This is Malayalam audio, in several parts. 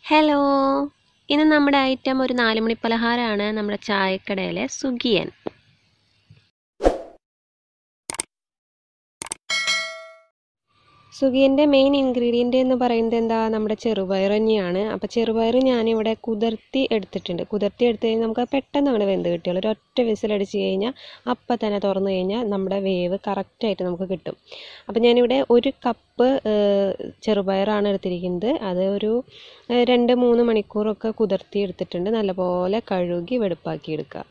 ഹലോ ഇന്ന് നമ്മുടെ ഐറ്റം ഒരു നാല് മണി പലഹാരമാണ് നമ്മുടെ ചായക്കടയിലെ സുഗിയൻ സുഗിയൻ്റെ മെയിൻ ഇൻഗ്രീഡിയൻ്റ് എന്ന് പറയുന്നത് എന്താ നമ്മുടെ ചെറുപയർ തന്നെയാണ് അപ്പോൾ ചെറുപയർ ഞാനിവിടെ കുതിർത്തി എടുത്തിട്ടുണ്ട് കുതിർത്തി എടുത്തു കഴിഞ്ഞാൽ നമുക്ക് പെട്ടെന്ന് അങ്ങനെ വെന്ത് കിട്ടുള്ളൂ ഒരു ഒറ്റ വിസിലടിച്ച് കഴിഞ്ഞാൽ അപ്പം തന്നെ തുറന്നു കഴിഞ്ഞാൽ നമ്മുടെ വേവ് കറക്റ്റായിട്ട് നമുക്ക് കിട്ടും അപ്പോൾ ഞാനിവിടെ ഒരു കപ്പ് ചെറുപയറാണ് എടുത്തിരിക്കുന്നത് അത് ഒരു ഏഹ്, രണ്ട് മൂന്ന് മണിക്കൂറൊക്കെ കുതിർത്തി എടുത്തിട്ടുണ്ട് നല്ലപോലെ കഴുകി വെടുപ്പാക്കി എടുക്കുക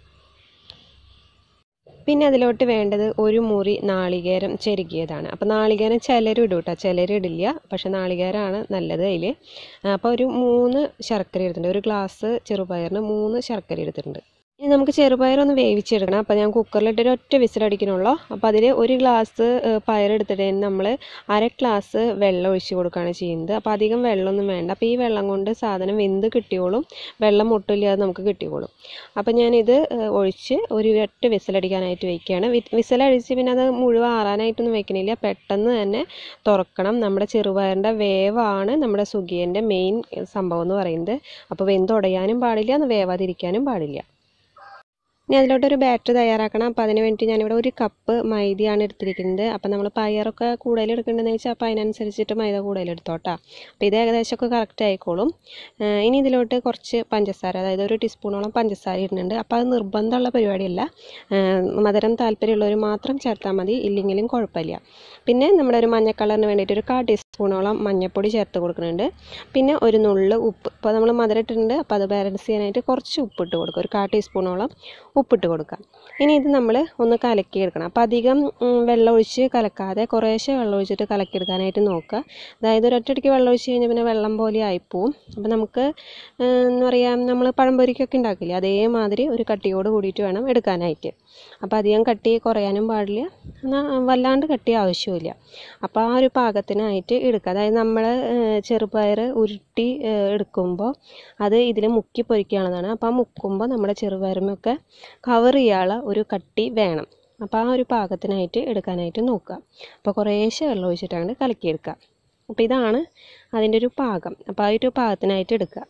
പിന്നെ അതിലോട്ട് വേണ്ടത് ഒരു മുറി നാളികേരം ചെരുകിയതാണ് അപ്പോൾ നാളികേരം ചിലരും ഇടും കേട്ടോ ചിലർ ഇടില്ല പക്ഷെ നാളികേരമാണ് നല്ലത് അതിൽ അപ്പോൾ ഒരു മൂന്ന് ശർക്കര എടുത്തിട്ടുണ്ട് ഒരു ഗ്ലാസ് ചെറുപയറിന് മൂന്ന് ശർക്കര എടുത്തിട്ടുണ്ട് ഇനി നമുക്ക് ചെറുപയറൊന്ന് വേവിച്ചെടുക്കണം അപ്പോൾ ഞാൻ കുക്കറിലിട്ട് ഒരു ഒറ്റ വിസിലടിക്കണുള്ളൂ അപ്പോൾ അതിൽ ഒരു ഗ്ലാസ് പയറെടുത്തിട്ട് നമ്മൾ അര ഗ്ലാസ് വെള്ളം ഒഴിച്ച് കൊടുക്കുകയാണ് ചെയ്യുന്നത് അപ്പോൾ അധികം വെള്ളമൊന്നും വേണ്ട അപ്പോൾ ഈ വെള്ളം കൊണ്ട് സാധനം വെന്ത് കിട്ടിയോളും വെള്ളം ഒട്ടുമില്ലാതെ നമുക്ക് കിട്ടിക്കോളും അപ്പോൾ ഞാനിത് ഏഹ്, ഒഴിച്ച് ഒരു ഒറ്റ വിസിലടിക്കാനായിട്ട് വെക്കുകയാണ് വി- വിസിലടിച്ച് പിന്നെ അത് മുഴുവൻ ആറാനായിട്ടൊന്നും വെക്കണില്ല പെട്ടെന്ന് തന്നെ തുറക്കണം നമ്മുടെ ചെറുപയറിൻ്റെ വേവാണ് നമ്മുടെ സുഗിയൻ്റെ മെയിൻ സംഭവം എന്ന് പറയുന്നത് അപ്പോൾ വെന്തുടയാനും പാടില്ല ഒന്ന് വേവാതിരിക്കാനും പാടില്ല ഇനി അതിലോട്ടൊരു ബാറ്റർ തയ്യാറാക്കണം അപ്പോൾ അതിന് വേണ്ടി ഞാനിവിടെ ഒരു കപ്പ് മൈദയാണ് എടുത്തിരിക്കുന്നത് അപ്പോൾ നമ്മൾ പയറൊക്കെ കൂടുതൽ എടുക്കേണ്ടതെന്ന് വെച്ചാൽ അപ്പോൾ അതിനനുസരിച്ചിട്ട് മൈദ കൂടുതൽ എടുത്തോട്ടാ അപ്പോൾ ഇത് ഏകദേശമൊക്കെ കറക്റ്റ് ആയിക്കോളും ഏഹ് ഇനി ഇതിലോട്ട് കുറച്ച് പഞ്ചസാര അതായത് ഒരു ടീസ്പൂണോളം പഞ്ചസാര ഇടുന്നുണ്ട് അപ്പോൾ അത് നിർബന്ധമുള്ള പരിപാടിയല്ല ഏഹ് മധുരം താല്പര്യമുള്ളവർ മാത്രം ചേർത്താൽ മതി ഇല്ലെങ്കിലും കുഴപ്പമില്ല പിന്നെ നമ്മുടെ ഒരു മഞ്ഞ കളറിന് വേണ്ടിയിട്ട് ഒരു കാ ടീസ്പൂണോളം മഞ്ഞൾപ്പൊടി ചേർത്ത് കൊടുക്കുന്നുണ്ട് പിന്നെ ഒരു നുള്ള് ഉപ്പ് ഇപ്പോൾ നമ്മൾ മധുരം ഇട്ടിട്ടുണ്ട് അപ്പോൾ അത് ബാലൻസ് ചെയ്യാനായിട്ട് കുറച്ച് ഉപ്പിട്ട് കൊടുക്കുക ഒരു കാ ടീസ്പൂണോളം ഉപ്പിട്ട് കൊടുക്കുക ഇനി ഇത് നമ്മൾ ഒന്ന് കലക്കി എടുക്കണം അപ്പോൾ അധികം ഉം, വെള്ളം ഒഴിച്ച് കലക്കാതെ കുറേശ്ശെ വെള്ളം ഒഴിച്ചിട്ട് കലക്കിയെടുക്കാനായിട്ട് നോക്കുക അതായത് ഒരൊറ്റയടിക്ക് വെള്ളം ഒഴിച്ച് കഴിഞ്ഞാൽ പിന്നെ വെള്ളം പോലെ ആയിപ്പോവും അപ്പോൾ നമുക്ക് ഏഹ്, എന്താ പറയുക നമ്മൾ പഴംപൊരിക്കൊക്കെ ഉണ്ടാക്കില്ലേ അതേമാതിരി ഒരു കട്ടിയോട് കൂടിയിട്ട് വേണം എടുക്കാനായിട്ട് അപ്പോൾ അധികം കട്ടി കുറയാനും പാടില്ല എന്നാൽ വല്ലാണ്ട് കട്ടി ആവശ്യമില്ല അപ്പോൾ ആ ഒരു പാകത്തിനായിട്ട് എടുക്കുക അതായത് നമ്മൾ ചെറുപയർ ഉരുട്ടി ഏഹ്, എടുക്കുമ്പോൾ അത് ഇതിൽ മുക്കി പൊരിക്കുകയാണെന്നാണ് അപ്പോൾ ആ മുക്കുമ്പോൾ നമ്മുടെ ചെറുപയറുമൊക്കെ കവർ ചെയ്യാനുള്ള ഒരു കട്ടി വേണം അപ്പോൾ ആ ഒരു പാകത്തിനായിട്ട് എടുക്കാനായിട്ട് നോക്കുക അപ്പോൾ കുറേശ്ശെ വെള്ളം ഒഴിച്ചിട്ടാണ് കലക്കിയെടുക്കുക അപ്പോൾ ഇതാണ് അതിൻ്റെ ഒരു പാകം അപ്പോൾ ആ ഒരു പാകത്തിനായിട്ട് എടുക്കുക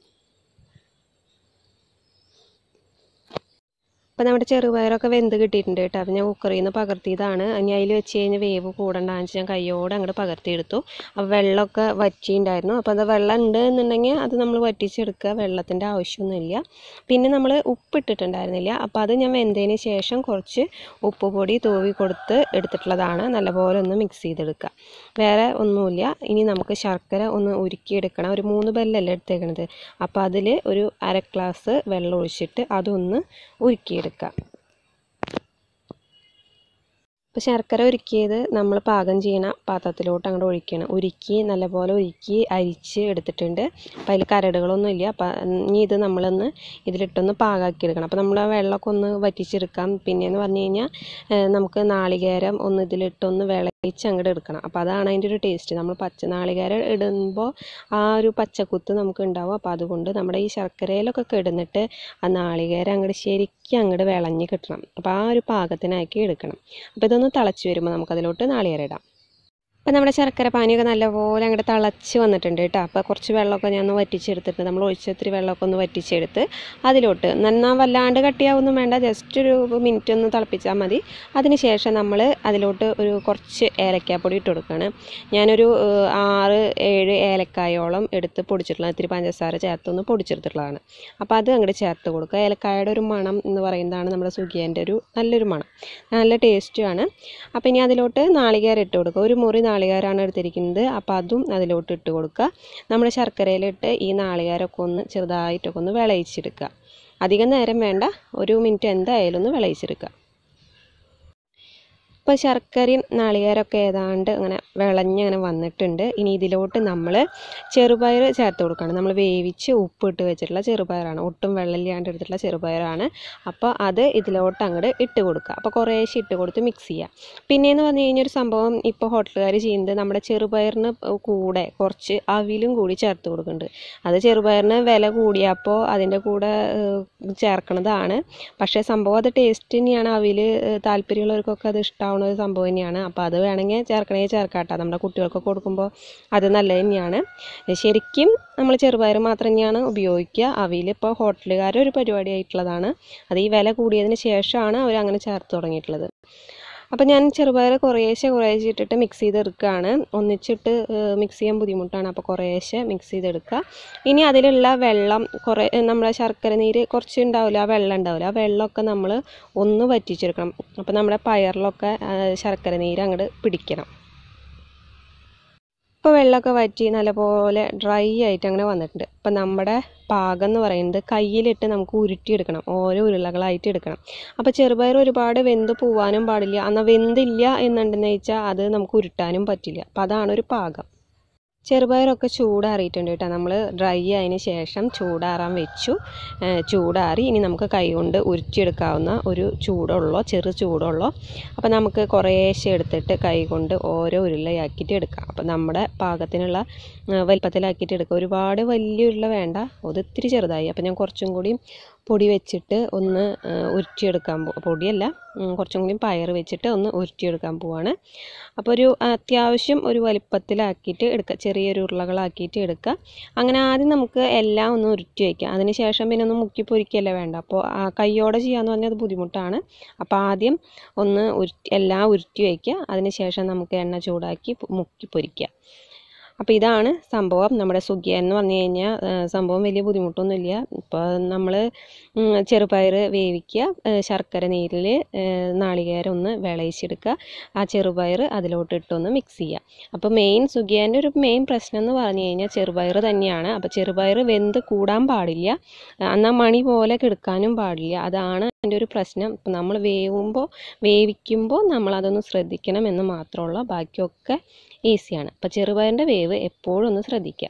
അപ്പോൾ നമ്മുടെ ചെറുപയറൊക്കെ വെന്ത് കിട്ടിയിട്ടുണ്ട് കേട്ടോ അപ്പോൾ ഞാൻ കുക്കറിൽ നിന്ന് പകർത്തിയതാണ് ഇനി അതിൽ വെച്ച് കഴിഞ്ഞാൽ വേവ് കൂടണ്ടാന്ന് വെച്ച് ഞാൻ കയ്യോടെ അങ്ങോട്ട് പകർത്തിയെടുത്തു അപ്പോൾ വെള്ളമൊക്കെ വറ്റിയിട്ടുണ്ടായിരുന്നു അപ്പോൾ അത് വെള്ളം ഉണ്ട് എന്നുണ്ടെങ്കിൽ അത് നമ്മൾ വറ്റിച്ചെടുക്കുക വെള്ളത്തിൻ്റെ ആവശ്യമൊന്നുമില്ല പിന്നെ നമ്മൾ ഉപ്പിട്ടിട്ടുണ്ടായിരുന്നില്ല അപ്പോൾ അത് ഞാൻ വെന്തതിന് ശേഷം കുറച്ച് ഉപ്പ് പൊടി തൂവി കൊടുത്ത് എടുത്തിട്ടുള്ളതാണ് നല്ലപോലെ ഒന്ന് മിക്സ് ചെയ്തെടുക്കുക വേറെ ഒന്നുമില്ല ഇനി നമുക്ക് ശർക്കര ഒന്ന് ഉരുക്കിയെടുക്കണം ഒരു മൂന്ന് ബെല്ലല്ലേ എടുത്തേക്കണത് അപ്പോൾ അതിൽ ഒരു അര ഗ്ലാസ് വെള്ളം ഒഴിച്ചിട്ട് അതൊന്ന് ഉരുക്കിയെടുക്കുക അപ്പോൾ ശർക്കര ഉരുക്കിയത് നമ്മൾ പാകം ചെയ്യണ പാത്രത്തിലോട്ട് അങ്ങോട്ട് ഒഴിക്കണം ഉരുക്കി നല്ലപോലെ ഉരുക്കി അരിച്ച് എടുത്തിട്ടുണ്ട് അപ്പോൾ അതിൽ കരടുകളൊന്നും ഇല്ല അപ്പം ഇനി ഇത് നമ്മളൊന്ന് ഇതിലിട്ടൊന്ന് പാകാക്കി എടുക്കണം അപ്പോൾ നമ്മൾ ആ വെള്ളമൊക്കെ ഒന്ന് വറ്റിച്ചെടുക്കാം പിന്നെയെന്ന് പറഞ്ഞു കഴിഞ്ഞാൽ ഏഹ് നമുക്ക് നാളികേരം ഒന്ന് ഇതിലിട്ടൊന്ന് വിളയിച്ച് അങ്ങോട്ട് എടുക്കണം അപ്പോൾ അതാണ് അതിൻ്റെ ഒരു ടേസ്റ്റ് നമ്മൾ പച്ച നാളികേരം ഇടുമ്പോൾ ആ ഒരു പച്ചക്കുത്ത് നമുക്ക് ഉണ്ടാവും അപ്പോൾ അതുകൊണ്ട് നമ്മുടെ ഈ ശർക്കരയിലൊക്കെ കിടന്നിട്ട് ആ നാളികേരം അങ്ങോട്ട് ശരിക്കും അങ്ങോട്ട് വിളഞ്ഞ് കിട്ടണം അപ്പോൾ ആ ഒരു പാകത്തിനാക്കി എടുക്കണം അപ്പോൾ ഇതൊന്ന് തിളച്ച് വരുമ്പോൾ നമുക്കതിലോട്ട് നാളികേരം ഇടാം അപ്പോൾ നമ്മുടെ ശർക്കര പാനിയൊക്കെ നല്ലപോലെ അങ്ങോട്ട് തിളച്ച് വന്നിട്ടുണ്ട് കേട്ടോ അപ്പോൾ കുറച്ച് വെള്ളമൊക്കെ ഞാൻ ഒന്ന് വറ്റിച്ചെടുത്തിട്ട് നമ്മൾ ഒഴിച്ച ഇത്തിരി വെള്ളമൊക്കെ ഒന്ന് വറ്റിച്ചെടുത്ത് അതിലോട്ട് നന്നാ വല്ലാണ്ട് കട്ടിയാവൊന്നും വേണ്ട ജസ്റ്റ് ഒരു മിനിറ്റ് ഒന്ന് തിളപ്പിച്ചാൽ മതി അതിന് ശേഷം നമ്മൾ അതിലോട്ട് ഒരു കുറച്ച് ഏലക്കാപ്പൊടി ഇട്ട് കൊടുക്കുകയാണ് ഞാനൊരു ഏഹ്, ആറ് ഏഴ് ഏലക്കായോളം എടുത്ത് പൊടിച്ചിട്ടുള്ള ഇത്തിരി പഞ്ചസാര ചേർത്തൊന്ന് പൊടിച്ചെടുത്തിട്ടുള്ളതാണ് അപ്പോൾ അത് അങ്ങോട്ട് ചേർത്ത് കൊടുക്കുക ഏലക്കായുടെ ഒരു മണം എന്ന് പറയുന്നതാണ് നമ്മുടെ സുഖിയൻ്റെ ഒരു നല്ലൊരു മണം നല്ല ടേസ്റ്റുമാണ് അപ്പോൾ ഇനി അതിലോട്ട് നാളികേരം ഇട്ട് കൊടുക്കുക ഒരു മുറി നാളികേരമാണ് എടുത്തിരിക്കുന്നത് അപ്പോൾ അതും അതിലോട്ട് ഇട്ട് കൊടുക്കുക നമ്മൾ ശർക്കരയിലിട്ട് ഈ നാളികേരമൊക്കെ ഒന്ന് ചെറുതായിട്ടൊക്കെ ഒന്ന് വിളയിച്ചെടുക്കുക അധികം നേരം വേണ്ട ഒരു മിനിറ്റ് എന്തായാലും ഒന്ന് വിളയിച്ചെടുക്കുക ഇപ്പോൾ ശർക്കരയും നാളികേരമൊക്കെ ഏതാണ്ട് അങ്ങനെ വിളഞ്ഞങ്ങനെ വന്നിട്ടുണ്ട് ഇനി ഇതിലോട്ട് നമ്മൾ ചെറുപയർ ചേർത്ത് കൊടുക്കണം നമ്മൾ വേവിച്ച് ഉപ്പിട്ട് വെച്ചിട്ടുള്ള ചെറുപയറാണ് ഒട്ടും വെള്ളമില്ലാണ്ട് എടുത്തിട്ടുള്ള ചെറുപയറാണ് അപ്പോൾ അത് ഇതിലോട്ട് അങ്ങോട്ട് ഇട്ട് കൊടുക്കുക അപ്പോൾ കുറേശ്ശെ ഇട്ട് കൊടുത്ത് മിക്സ് ചെയ്യുക പിന്നെയെന്ന് പറഞ്ഞു കഴിഞ്ഞാൽ ഒരു സംഭവം ഇപ്പോൾ ഹോട്ടലുകാർ ചെയ്യുന്നത് നമ്മുടെ ചെറുപയറിന് കൂടെ കുറച്ച് അവിലും കൂടി ചേർത്ത് കൊടുക്കുന്നുണ്ട് അത് ചെറുപയറിന് വില കൂടിയപ്പോൾ അതിൻ്റെ കൂടെ ഏഹ്, ചേർക്കണതാണ് പക്ഷേ സംഭവം അത് ടേസ്റ്റ് തന്നെയാണ് അവിൽ താല്പര്യമുള്ളവർക്കൊക്കെ അത് ഇഷ്ടമാവും ഉണ്ടാവുന്ന ഒരു സംഭവം തന്നെയാണ് അപ്പോൾ അത് വേണമെങ്കിൽ ചേർക്കണമെങ്കിൽ ചേർക്കാട്ടോ നമ്മുടെ കുട്ടികൾക്കൊക്കെ കൊടുക്കുമ്പോൾ അത് നല്ലത് തന്നെയാണ് ശരിക്കും നമ്മൾ ചെറുപയർ മാത്രം തന്നെയാണ് ഉപയോഗിക്കുക അവിയൽ ഇപ്പോൾ ഹോട്ടലുകാരുടെ ഒരു പരിപാടിയായിട്ടുള്ളതാണ് അത് ഈ വില കൂടിയതിന് ശേഷമാണ് അവർ അങ്ങനെ ചേർത്ത് തുടങ്ങിയിട്ടുള്ളത് അപ്പോൾ ഞാൻ ചെറുപയർ കുറേശ്ശെ കുറേശ്ശെ ഇട്ടിട്ട് മിക്സ് ചെയ്തെടുക്കുകയാണ് ഒന്നിച്ചിട്ട് മിക്സ് ചെയ്യാൻ ബുദ്ധിമുട്ടാണ് അപ്പോൾ കുറേശ്ശെ മിക്സ് ചെയ്തെടുക്കുക ഇനി അതിലുള്ള വെള്ളം കുറേ നമ്മുടെ ശർക്കര നീര് കുറച്ച് ഉണ്ടാവില്ല ആ വെള്ളം ഉണ്ടാവില്ല ആ വെള്ളമൊക്കെ നമ്മൾ ഒന്ന് വറ്റിച്ചെടുക്കണം അപ്പോൾ നമ്മുടെ പയറിലൊക്കെ ആ, ശർക്കര നീര് അങ്ങോട്ട് പിടിക്കണം ഇപ്പോൾ വെള്ളമൊക്കെ വറ്റി നല്ലപോലെ ഡ്രൈ ആയിട്ട് അങ്ങനെ വന്നിട്ടുണ്ട് അപ്പം നമ്മുടെ പാകം എന്ന് പറയുന്നത് കയ്യിലിട്ട് നമുക്ക് ഉരുട്ടിയെടുക്കണം ഓരോ ഉരുളകളായിട്ട് എടുക്കണം അപ്പോൾ ചെറുപയർ ഒരുപാട് വെന്ത് പോവാനും പാടില്ല എന്നാൽ വെന്തില്ല എന്നുണ്ടെന്ന് വെച്ചാൽ അത് നമുക്ക് ഉരുട്ടാനും പറ്റില്ല അപ്പോൾ അതാണ് ഒരു പാകം ചെറുപയറൊക്കെ ചൂടാറിയിട്ടുണ്ട് കേട്ടോ നമ്മൾ ഡ്രൈ ആയതിന് ശേഷം ചൂടാറാൻ വെച്ചു ഏഹ് ചൂടാറി ഇനി നമുക്ക് കൈകൊണ്ട് ഉരുട്ടിയെടുക്കാവുന്ന ഒരു ചൂടുള്ളോ ചെറു ചൂടുള്ളോ അപ്പോൾ നമുക്ക് കുറേശ്ശെ എടുത്തിട്ട് കൈ കൊണ്ട് ഓരോ ഉരുളയാക്കിയിട്ട് എടുക്കാം അപ്പോൾ നമ്മുടെ പാകത്തിനുള്ള ഏഹ് വലിപ്പത്തിലാക്കിയിട്ട് എടുക്കുക ഒരുപാട് വലിയ ഉരുള വേണ്ട അത് ഇത്തിരി ചെറുതായി അപ്പോൾ ഞാൻ കുറച്ചും കൂടി പൊടി വെച്ചിട്ട് ഒന്ന് ഏഹ് ഉരുട്ടിയെടുക്കാൻ പോ പൊടിയല്ല ഉം, കുറച്ചും കൂടി പയർ വെച്ചിട്ട് ഒന്ന് ഉരുട്ടിയെടുക്കാൻ പോവാണ് അപ്പോൾ ഒരു അത്യാവശ്യം ഒരു വലിപ്പത്തിലാക്കിയിട്ട് എടുക്കുക ചെറിയൊരു ഉരുളകളാക്കിയിട്ട് എടുക്കുക അങ്ങനെ ആദ്യം നമുക്ക് എല്ലാം ഒന്ന് ഉരുട്ടി വയ്ക്കുക അതിന് ശേഷം പിന്നെ ഒന്ന് മുക്കി പൊരിക്കുകയല്ലേ വേണ്ട അപ്പോൾ ആ കൈയോടെ ചെയ്യാന്ന് പറഞ്ഞാൽ അത് ബുദ്ധിമുട്ടാണ് അപ്പോൾ ആദ്യം ഒന്ന് ഉരുട്ടി എല്ലാം ഉരുട്ടി വയ്ക്കുക അതിന് ശേഷം നമുക്ക് എണ്ണ ചൂടാക്കി പൊ- മുക്കി പൊരിക്കുക അപ്പോൾ ഇതാണ് സംഭവം നമ്മുടെ സുഖിയ എന്ന് പറഞ്ഞു കഴിഞ്ഞാൽ സംഭവം വലിയ ബുദ്ധിമുട്ടൊന്നുമില്ല ഇപ്പോൾ നമ്മൾ ചെറുപയർ വേവിക്കുക ഏ, ശർക്കര നീരിൽ നാളികേരം ഒന്ന് വിളയിച്ചെടുക്കുക ആ ചെറുപയർ അതിലോട്ട് ഇട്ടൊന്ന് മിക്സ് ചെയ്യുക അപ്പോൾ മെയിൻ സുഖിയേൻ്റെ ഒരു മെയിൻ പ്രശ്നം എന്ന് പറഞ്ഞു കഴിഞ്ഞാൽ ചെറുപയർ തന്നെയാണ് അപ്പോൾ ചെറുപയർ വെന്ത് കൂടാൻ പാടില്ല എന്നാൽ മണി പോലെ കിടക്കാനും പാടില്ല അതാണ് അതിൻ്റെ ഒരു പ്രശ്നം ഇപ്പം നമ്മൾ വേവുമ്പോൾ വേവിക്കുമ്പോൾ നമ്മളതൊന്ന് ശ്രദ്ധിക്കണം എന്ന് മാത്രമുള്ള ബാക്കിയൊക്കെ ഈസിയാണ് അപ്പോൾ ചെറുപയറിൻ്റെ വേവ് എപ്പോഴും ഒന്ന് ശ്രദ്ധിക്കുക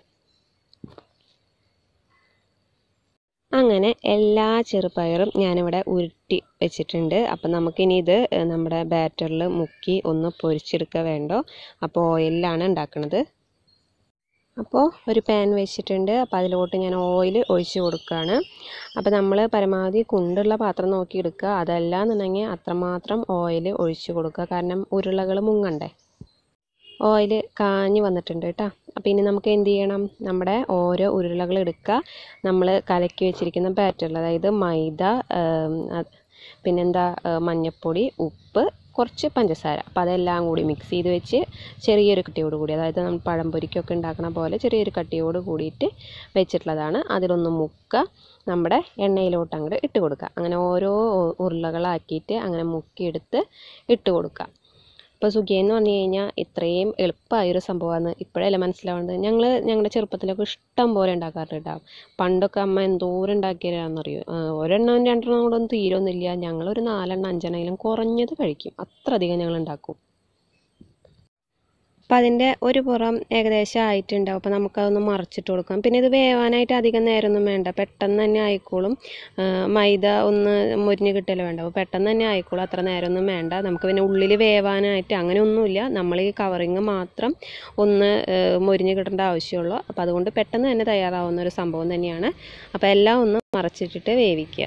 അങ്ങനെ എല്ലാ ചെറുപയറും ഞാനിവിടെ ഉരുട്ടി വെച്ചിട്ടുണ്ട് അപ്പം നമുക്കിനി ഇത് ഏഹ്, നമ്മുടെ ബാറ്ററിൽ മുക്കി ഒന്ന് പൊരിച്ചെടുക്കുക വേണ്ടോ അപ്പോൾ ഓയിലാണ് ഉണ്ടാക്കുന്നത് അപ്പോൾ ഒരു പാൻ വെച്ചിട്ടുണ്ട് അപ്പോൾ അതിലോട്ട് ഞാൻ ഓയിൽ ഒഴിച്ച് കൊടുക്കുകയാണ് അപ്പോൾ നമ്മൾ പരമാവധി കുണ്ടുള്ള പാത്രം നോക്കി എടുക്കുക അതല്ല എന്നുണ്ടെങ്കിൽ അത്രമാത്രം ഓയിൽ ഒഴിച്ച് കൊടുക്കുക കാരണം ഉരുളകൾ മുങ്ങണ്ടേ ഓയിൽ കാഞ്ഞ് വന്നിട്ടുണ്ട് കേട്ടോ അപ്പോൾ ഇനി നമുക്ക് എന്ത് ചെയ്യണം നമ്മുടെ ഓരോ ഉരുളകൾ എടുക്കുക നമ്മൾ കലക്കി വെച്ചിരിക്കുന്ന ബാറ്ററിൽ അതായത് മൈദ ആം, അത് പിന്നെന്താ ആ, മഞ്ഞൾപ്പൊടി ഉപ്പ് കുറച്ച് പഞ്ചസാര അപ്പോൾ അതെല്ലാം കൂടി മിക്സ് ചെയ്ത് വെച്ച് ചെറിയൊരു കട്ടിയോട് കൂടി അതായത് നമ്മൾ പഴംപൊരിക്കൊക്കെ ഉണ്ടാക്കണ പോലെ ചെറിയൊരു കട്ടിയോട് കൂടിയിട്ട് വെച്ചിട്ടുള്ളതാണ് അതിലൊന്ന് മുക്കുക നമ്മുടെ എണ്ണയിലോട്ട് അങ്ങോട്ട് ഇട്ട് കൊടുക്കുക അങ്ങനെ ഓരോ ഉ- ഉരുളകളാക്കിയിട്ട് അങ്ങനെ മുക്കിയെടുത്ത് ഇട്ട് കൊടുക്കുക ഇപ്പോൾ സുഖി എന്ന് പറഞ്ഞു കഴിഞ്ഞാൽ ഇത്രയും എളുപ്പമായൊരു സംഭവമാണ് ഇപ്പോഴല്ലേ മനസ്സിലാവുന്നത് ഞങ്ങൾ ഞങ്ങളുടെ ചെറുപ്പത്തിലൊക്കെ ഇഷ്ടം പോലെ ഉണ്ടാക്കാറുണ്ട് കേട്ടോ പണ്ടൊക്കെ അമ്മ എന്തോരം ഉണ്ടാക്കിയതാണെന്നറിയോ ഒരെണ്ണം രണ്ടെണ്ണം കൂടെ ഒന്നും തീരൊന്നുമില്ല ഞങ്ങളൊരു നാലെണ്ണം അഞ്ചെണ്ണെങ്കിലും കുറഞ്ഞത് കഴിക്കും അത്ര അധികം ഞങ്ങൾ ഉണ്ടാക്കും അപ്പം അതിൻ്റെ ഒരു പുറം ഏകദേശം ആയിട്ടുണ്ടാവും അപ്പോൾ നമുക്കതൊന്ന് മറിച്ചിട്ട് കൊടുക്കാം പിന്നെ ഇത് വേവാനായിട്ട് അധികം നേരമൊന്നും വേണ്ട പെട്ടെന്ന് തന്നെ ആയിക്കോളും ആ, മൈദ ഒന്ന് മൊരിഞ്ഞ് കിട്ടല് വേണ്ട അപ്പോൾ പെട്ടെന്ന് തന്നെ ആയിക്കോളും അത്ര നേരമൊന്നും വേണ്ട നമുക്ക് പിന്നെ ഉള്ളിൽ വേവാനായിട്ട് അങ്ങനെയൊന്നുമില്ല നമ്മൾ ഈ കവറിങ് മാത്രം ഒന്ന് ആ, മൊരിഞ്ഞ് കിട്ടേണ്ട ആവശ്യമുള്ളൂ അപ്പോൾ അതുകൊണ്ട് പെട്ടെന്ന് തന്നെ തയ്യാറാവുന്ന ഒരു സംഭവം തന്നെയാണ് അപ്പോൾ എല്ലാം ഒന്ന് മറച്ചിട്ടിട്ട് വേവിക്കുക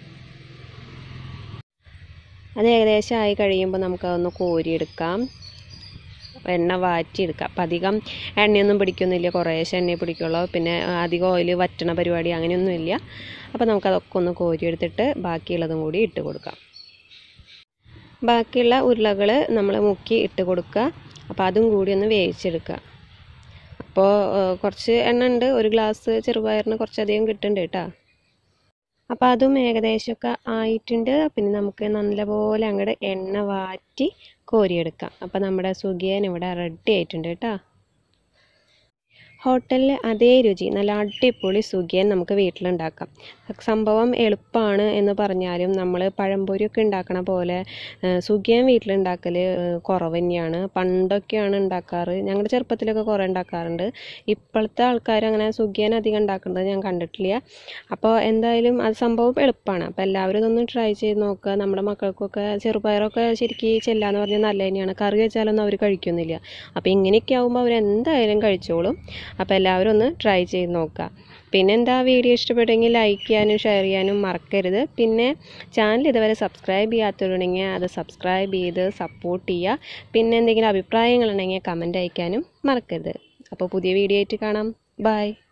അത് ഏകദേശം ആയി കഴിയുമ്പോൾ നമുക്കതൊന്ന് കോരിയെടുക്കാം എണ്ണ വാറ്റിയെടുക്കുക അപ്പം അധികം എണ്ണയൊന്നും പിടിക്കൊന്നുമില്ല കുറേശ്ശെ എണ്ണയെ പിടിക്കുള്ളൂ പിന്നെ അധികം ഓയിൽ വറ്റണ പരിപാടി അങ്ങനെയൊന്നുമില്ല അപ്പോൾ നമുക്കതൊക്കെ ഒന്ന് കോരിയെടുത്തിട്ട് ബാക്കിയുള്ളതും കൂടി ഇട്ട് കൊടുക്കാം ബാക്കിയുള്ള ഉരുളകൾ നമ്മൾ മുക്കി ഇട്ട് കൊടുക്കുക അപ്പോൾ അതും കൂടി ഒന്ന് വേവിച്ചെടുക്കുക അപ്പോൾ ഏഹ്, കുറച്ച് എണ്ണ ഉണ്ട് ഒരു ഗ്ലാസ് ചെറുപയറിന് കുറച്ചധികം കിട്ടുന്നുണ്ട് കേട്ടോ അപ്പോൾ അതും ഏകദേശമൊക്കെ ആയിട്ടുണ്ട് പിന്നെ നമുക്ക് നല്ലപോലെ അങ്ങോട്ട് എണ്ണ വാറ്റി കോരിയെടുക്കാം അപ്പോൾ നമ്മുടെ സുഖിയൻ ഇവിടെ റെഡി ആയിട്ടുണ്ട് കേട്ടോ ഹോട്ടലിലെ അതേ രുചി നല്ല അടിപൊളി സുഖിയൻ നമുക്ക് വീട്ടിലുണ്ടാക്കാം സംഭവം എളുപ്പമാണ് എന്ന് പറഞ്ഞാലും നമ്മൾ പഴംപൊരിയൊക്കെ ഉണ്ടാക്കണ പോലെ ഏഹ്, സുഖിയൻ വീട്ടിലുണ്ടാക്കൽ കുറവ് തന്നെയാണ് പണ്ടൊക്കെയാണ് ഉണ്ടാക്കാറ് ഞങ്ങളുടെ ചെറുപ്പത്തിലൊക്കെ കുറേ ഉണ്ടാക്കാറുണ്ട് ഇപ്പോഴത്തെ ആൾക്കാർ അങ്ങനെ സുഖിയൻ അധികം ഉണ്ടാക്കുന്നത് ഞാൻ കണ്ടിട്ടില്ല അപ്പോൾ എന്തായാലും അത് സംഭവം എളുപ്പമാണ് അപ്പോൾ എല്ലാവരും ഇതൊന്ന് ട്രൈ ചെയ്ത് നോക്കുക നമ്മുടെ മക്കൾക്കൊക്കെ ചെറുപയറൊക്കെ ശരിക്കും ചെല്ലാന്ന് പറഞ്ഞാൽ നല്ല തന്നെയാണ് കറി വെച്ചാലൊന്നും അവർ കഴിക്കുന്നില്ല അപ്പോൾ ഇങ്ങനെയൊക്കെ ആകുമ്പോൾ അവർ എന്തായാലും കഴിച്ചോളും അപ്പോൾ എല്ലാവരും ഒന്ന് ട്രൈ ചെയ്ത് നോക്കുക പിന്നെ എന്താ വീഡിയോ ഇഷ്ടപ്പെട്ടെങ്കിൽ ലൈക്ക് ചെയ്യാനും ഷെയർ ചെയ്യാനും മറക്കരുത് പിന്നെ ചാനൽ ഇതുവരെ സബ്സ്ക്രൈബ് ചെയ്യാത്തവരുണ്ടെങ്കിൽ അത് സബ്സ്ക്രൈബ് ചെയ്ത് സപ്പോർട്ട് ചെയ്യുക പിന്നെ എന്തെങ്കിലും അഭിപ്രായങ്ങളുണ്ടെങ്കിൽ കമൻറ്റ് അയക്കാനും മറക്കരുത് അപ്പോൾ പുതിയ വീഡിയോ ആയിട്ട് കാണാം ബൈ